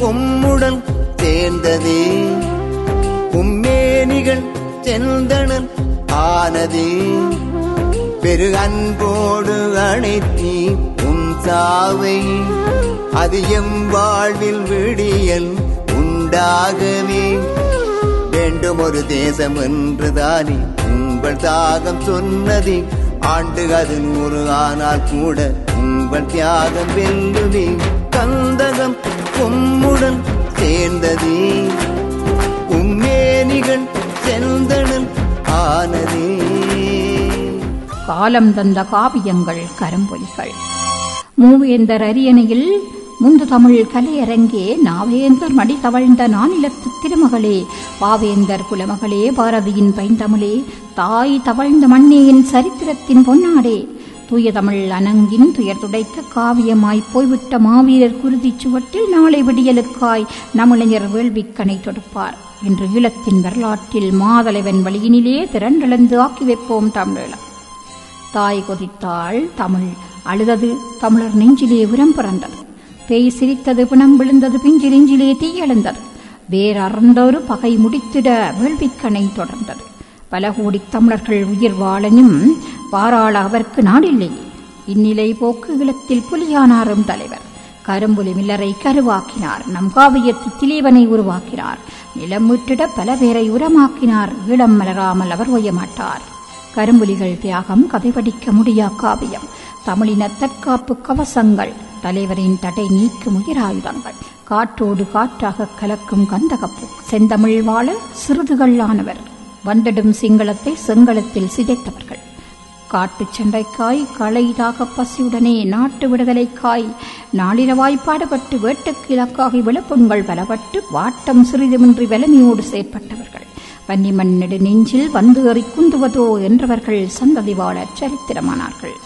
உம்முடன் சேர்ந்ததே உம்மேனிகள் செந்தணல் ஆனதே பெரு அன்போடு அணைத்தி உன் சாவை அது எம் வாழ்வில் விடியல் உண்டாகவே வேண்டும் ஒரு தேசம் என்றுதானே உங்கள் தாகம் சொன்னதே ஆண்டு அது நூறு ஆனால் கூட உங்கள் தியாகம் வெல்லுமே கந்தகம் உம்முடன் சேர்ந்ததே உம்மேனிகள் செந்தணல் ஆனதே காலம் தந்த காவியங்கள் கரும்பொலிகள் மூவேந்தர் அரியணையில் முந்து தமிழ் கலையரங்கே நாவேந்தர் மடி தவழ்ந்த நானிலத்து திருமகளே பாவேந்தர் குலமகளே பாரதியின் பைந்தமிழே தாய் தவழ்ந்த மண்ணேயின் சரித்திரத்தின் பொன்னாடே தூய தமிழ் அனங்கின் துயர் துடைக்க காவியமாய் போய்விட்ட மாவீரர் குருதிச் சுவட்டில் நாளை விடியலுக்காய் நமிழஞர் வேள்விக்கணை தொடுப்பார் இன்று ஈழத்தின் வரலாற்றில் மாதலைவன் வழியினிலே திரண்டெழுந்து ஆக்கி வைப்போம் தமிழீழம் தாய் கொதித்தாள் தமிழ் அழுதது தமிழர் நெஞ்சிலே உரம் பிறந்தது பேய் சிரித்தது பிணம் விழுந்தது பிஞ்சு நெஞ்சிலே தீயெழுந்தது வேறறந்தொரு பகை முடித்திட வேள்விக்கணை தொடர்ந்தது பல கோடி தமிழர்கள் உயிர் வாழனும் பாராள அவருக்கு நாடில்லையே இந்நிலை போக்கு ஈழத்தில் புலியானாரும் தலைவர் கரும்புலி மில்லரை கருவாக்கினார் நம் காவியத்து திலீவனை உருவாக்கினார் நிலம் மீட்டிட பல பேரை உரமாக்கினார் ஈழம் மலராமல் அவர் ஒய்யமாட்டார் கரும்புலிகள் தியாகம் கதை படிக்க முடியா காவியம் தமிழின தற்காப்பு கவசங்கள் தலைவரின் தடை நீக்கும் உயிராயுதங்கள் காற்றோடு காற்றாக கலக்கும் கந்தகப்பு செந்தமிழ் வாழ சிறுதுகள் ஆனவர் வந்திடும் சிங்களத்தை செங்களத்தில் சிதைத்தவர்கள் காட்டுச் சண்டைக்காய் களை தாக பசியுடனே நாட்டு விடுதலைக்காய் நாளிரவாய் பாடுபட்டு வேட்டுக்கு இலக்காகி விளப்புண்கள் பலப்பட்டு வாட்டம் சிறிதுமின்றி வலிமையோடு செயற்பட்டவர்கள் வன்னிமண் நெடு நெஞ்சில் வந்து எறி குந்துவதோ என்றவர்கள் சந்ததி வாழ சரித்திரமானார்கள்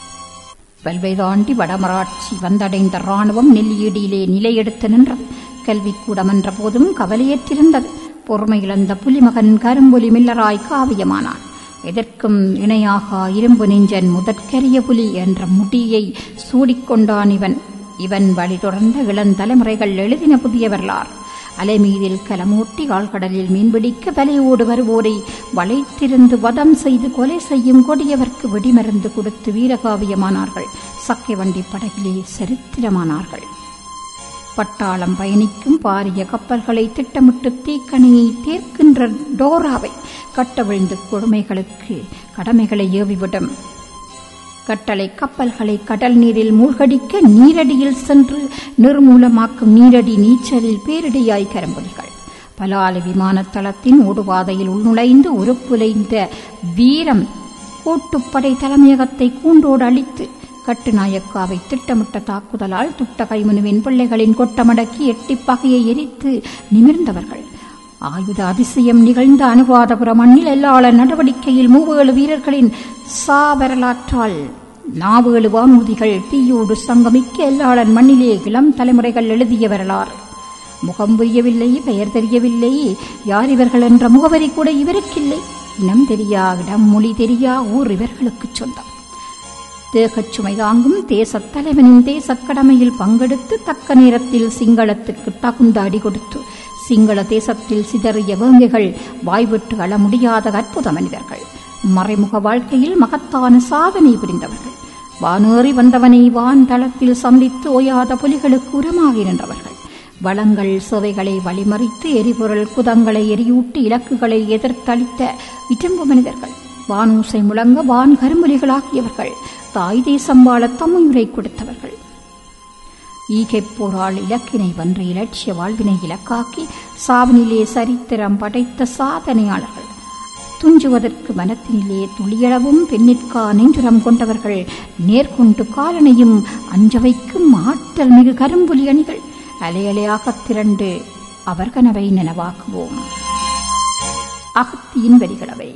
வல்வை தாண்டி வடமராட்சி வந்தடைந்த ராணுவம் நெல்லியடியிலே நிலையெடுத்து நின்றது கல்விக்கூடம் என்ற போதும் கவலையற்றிருந்தது பொறுமை இழந்த புலிமகன் கரும்புலி மில்லராய் காவியமானான் எதற்கும் இணையாக இரும்பு நெஞ்சன் முதற்கரிய புலி என்ற முடியை சூடிக்கொண்டான் இவன் இவன் வழி தொடர்ந்த இளந்தலைமுறைகள் எழுதின புதிய வரலாறு அலைமீதில் கலமூட்டி ஆழ்கடலில் மீன்பிடிக்க வலையோடு வருவோரை வளைத்திருந்து வதம் செய்து கொலை செய்யும் கொடியவர்க்கு வெடிமருந்து கொடுத்து வீரகாவியமானார்கள் சக்கை வண்டி படகிலே சரித்திரமானார்கள் பட்டாளம் பயணிக்கும் பாரிய கப்பல்களை திட்டமிட்டு தீக்கணியை தேர்க்கின்ற டோராவை கட்டவிழ்ந்து கொடுமைகளுக்கு கடமைகளை ஏவிவிடும் கட்டளை கப்பல்களை கடல் நீரில் மூழ்கடிக்க நீரடியில் சென்று நிர்மூலமாக்கும் நீரடி நீச்சலில் பேரிடையாய் கரம்பொலிகள் பலாலி விமானத்தளத்தின் ஓடுபாதையில் உள்நுழைந்து உருப்புலைந்த வீரம் கூட்டுப்படை தலைமையகத்தை கூண்டோடு அழித்து கட்டுநாயக்காவை திட்டமிட்ட தாக்குதலால் துட்ட கைமனுவின் பிள்ளைகளின் கொட்டமடக்கி எட்டி பகையை எரித்து நிமிர்ந்தவர்கள் ஆயுத அதிசயம் நிகழ்ந்த அனுராதபுர மண்ணில் எல்லாள நடவடிக்கையில் மூவேழு வீரர்களின் சா வரலாற்றால் நாவேழு வானூதிகள் தீயோடு சங்கமிக்க எல்லாளன் மண்ணிலே இளம் தலைமுறைகள் எழுதிய வரலாறு முகம் புரியவில்லை பெயர் தெரியவில்லை யார் இவர்கள் என்ற முகவரி கூட இவருக்கில்லை இனம் தெரியா இடம் மொழி தெரியா ஊர் இவர்களுக்குச் சொந்தம் தேகச் சுமை தாங்கும் தேசத் தலைவனின் தேசக் கடமையில் பங்கெடுத்து தக்க நேரத்தில் சிங்களத்துக்கு தகுந்த அடி கொடுத்து சிங்கள தேசத்தில் சிதறிய வேங்கைகள் வாய்விட்டு அழ முடியாத அற்புத மனிதர்கள் மறைமுக வாழ்க்கையில் மகத்தான சாதனை புரிந்தவர்கள் வானேறி வந்தவனை வான் தளத்தில் சந்தித்து ஓயாத புலிகளுக்கு உரமாகி நின்றவர்கள் வளங்கள் சேவைகளை வழிமறித்து எரிபொருள் குதங்களை எரியூட்டி இலக்குகளை எதிர்த்தளித்த இட்டும்பு மனிதர்கள் வானூசை முழங்க வான் கரும்புலிகளாகியவர்கள் தாய் தேசம் வாழ தம்முயிரை கொடுத்தவர்கள் ஈகைப் போரால் இலக்கினை வென்று இலட்சிய வாழ்வினை இலக்காக்கி சாவனிலே சரித்திரம் படைத்த சாதனையாளர்கள் துஞ்சுவதற்கு மனத்தினிலே துளியளவும் பெண்ணிற்கா நெஞ்சுரம் கொண்டவர்கள் நேர்கொண்டு காலனையும் அஞ்ச வைக்கும் ஆற்றல் மிகு கரும்புலி அணிகள் அலையலையாகத் திரண்டு அவர் கனவை நனவாக்குவோம் அகத்தியின் வரிகளவை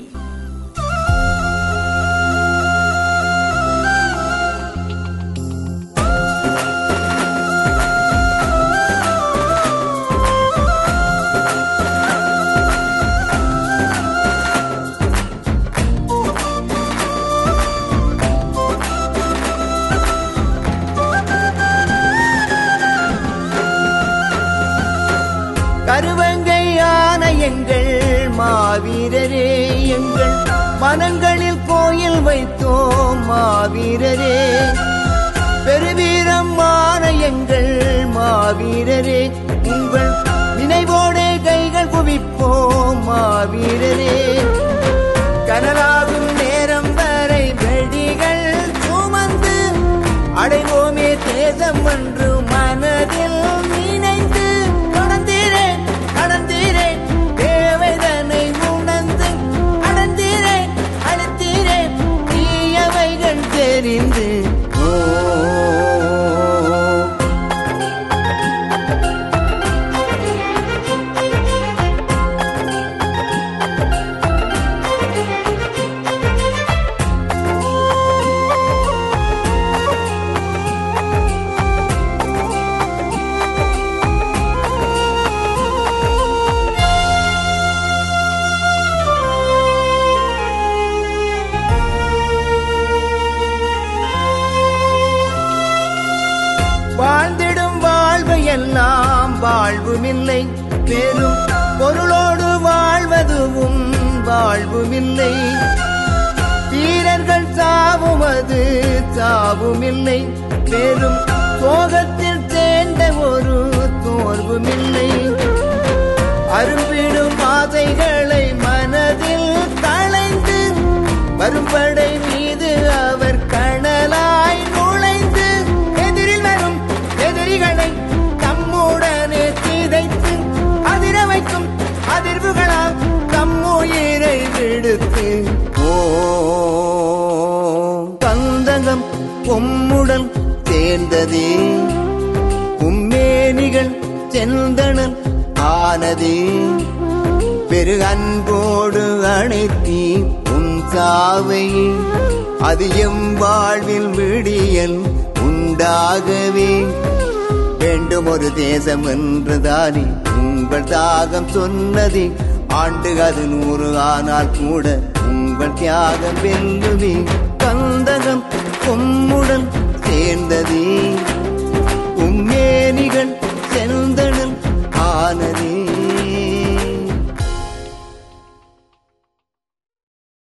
மனங்களில் கோயில் வைத்தோம் மாவீரரே பெருவீரம் மான எங்கள் மாவீரரே உங்கள் நினைவோடே கைகள் குவிப்போம் மாவீரரே கனலாகும் நேரம் வரை வெடிகள் சுமந்து அடைவோமே தேசம் என்று மனதில் நினைந்து கடந்தீரே கடந்தீரே தேவைதனை உணர்ந்து அடந்தீரே அழுத்தீரே தீயவைகள் தெரிந்து ஓ வாழ்ந்திடும் வாழ்வு எல்லாம் வாழ்வுமில்லை பெரும் பொருளோடு வாழ்வதுவும் வாழ்வுமில்லை வீரர்கள் சாவுவது சாவுமில்லை பெரும் சோகத்தில் சேர்ந்த ஒரு தோர்வுமில்லை அரும்பிடும் ஆசைகளை மனதில் களைந்து வரும்படை மீது அவர் கணலாய் நுழைந்து எதிரில் வரும் எதிரிகளை தம்முடனே சிதைத்து அதிர வைக்கும் அதிர்வுகளால் தம்முயிரை விடுத்து ஓ கந்தகம் பொம்முடன் சேர்ந்ததே உம்மேனிகள் செந்தணல் ஆனதே பெரு அன்போடு அணைத்தி உன் சாவை அது எம் வாழ்வில் விடியல் உண்டாகவே வேண்டும் ஒரு தேசம் என்றுதானே உங்கள் தாகம் சொன்னதே ஆண்டு அது நூறு ஆனால் கூட உங்கள் தியாகம் வெல்லுமே கந்தகம் பொம்முடன் சேர்ந்ததே உம்மேனிகள் செந்தணல் ஆனதே